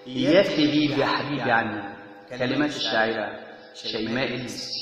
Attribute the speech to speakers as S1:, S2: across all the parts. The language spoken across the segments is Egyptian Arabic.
S1: إياك تغيب يا حبيبي عني كلمات الشاعرة شيماء المسي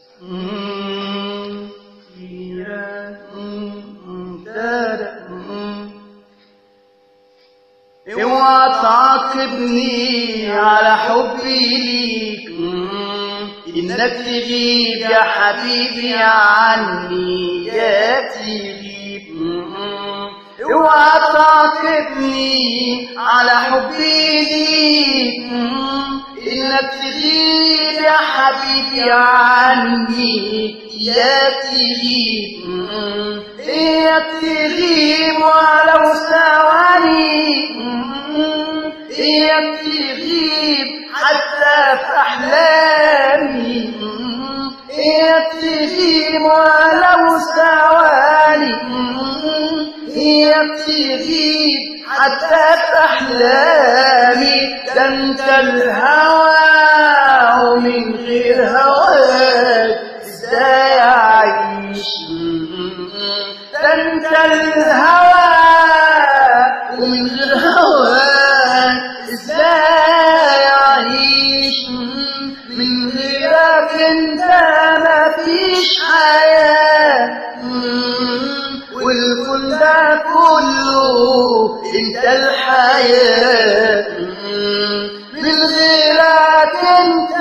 S2: اوعى تعاقبني على حبي ليك انك تغيب يا حبيبي عني يا تغيب اوعى تعاقبني على حبي ليك انك تغيب يا حبيبي عني يا تغيب يا تغيب ولو ثواني يا تغيب حتى في احلامي يا تغيب ولو ثواني هي تغيب حتى في أحلامي ده أنت الهوى ومن غير هواك إزاي أعيش ده أنت الهوى ومن غير هواك إزاي أعيش من غيرك أنت مفيش حياة والكون ده كله انت الحياة من غيرك انت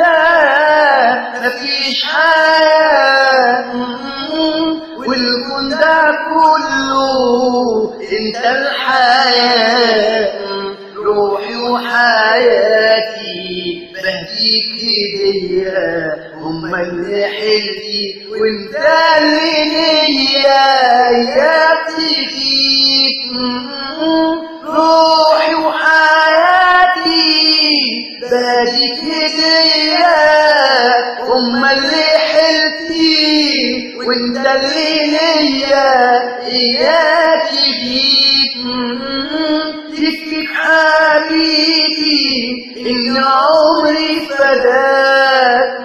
S2: مفيش حياة والكون ده كله انت الحياة روحي وحياتي بهديك هدية هما اللي حلتي وانت اللي ليا يا تغيب روحي وحياتي بهديك هدية هما اللي حلتي وانت اللي ليا يا تغيب تكفيك حبيبي إن عمري فداك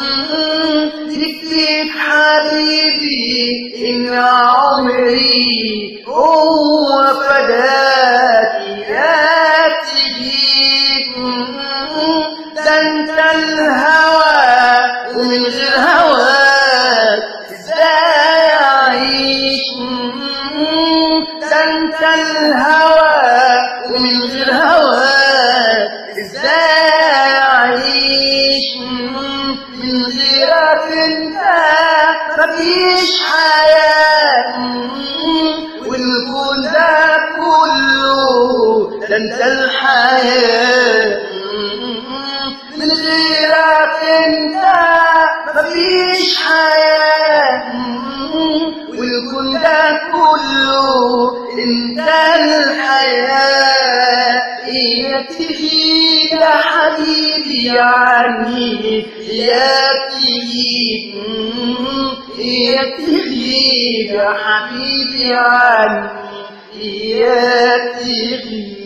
S2: تكفيك حبيبي إن عمري هو فداك يا تجيب ده انت الهوى ومن غير هواك ازاي اعيش ده انت الهوى ومن غير هواك ازاي اعيش من غيرك انت مفيش حياة والكون ده كله ده انت الحياة من غيرك انت مفيش حياة والكون ده كله انت الحياة هي تغيب يا حبيبي عني يا تغيب هي تغيب يا حبيبي عني يا تغيب